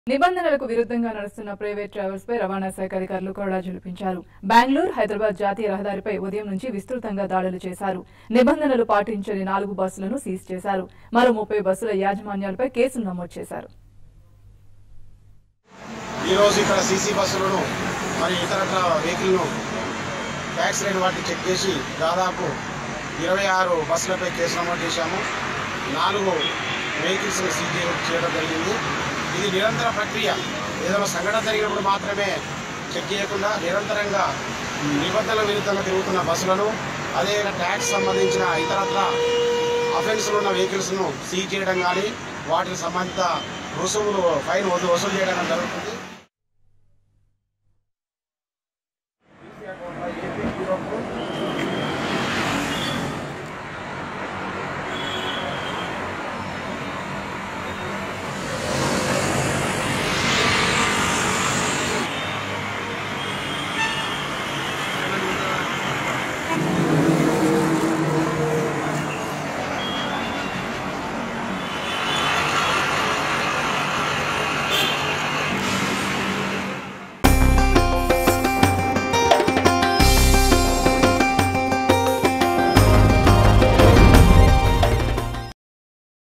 నిబంధనలకు విరుద్ధంగా నడుస్తున్న ప్రైవేట్ ట్రావెల్స్ పై రవాణా శాఖ అధికారులు కొరడా జులిపించారు బెంగళూరు హైదరాబాద్ జాతీయ రహదారిపై ఉదయం నుంచి విస్తృతంగా దాడులు చేశారు నిబంధనలు పాటించని నాలుగు బస్సులను సీజ్ చేశారు మరో ముప్పై బస్సుల యాజమాన్యాలపై కేసులు నమోదు చేశారు ఈరోజు ఇక్కడ సీసీ బస్సులను మరి ఇతరత్ర వెహికల్ను ట్యాక్స్ లేని వాటిని చెక్ చేసి దాదాపు ఇరవై ఆరు బస్సులపై కేసు నమోదు చేశాము నాలుగు వెహికల్స్ సీజ్ చేయడం జరిగింది ఇది నిరంతర ప్రక్రియ ఏదైనా సంఘటన జరిగినప్పుడు మాత్రమే చెక్ చేయకుండా నిరంతరంగా నిబంధనల విరుద్ధంగా తిరుగుతున్న బస్సులను అదే ట్యాక్స్ సంబంధించిన ఇతరత్ర అఫెన్స్లు ఉన్న వెహికల్స్ను సీజ్ చేయడం కానీ వాటికి సంబంధిత రుసుములు ఫైన్ వసూలు చేయడం కానీ జరుగుతుంది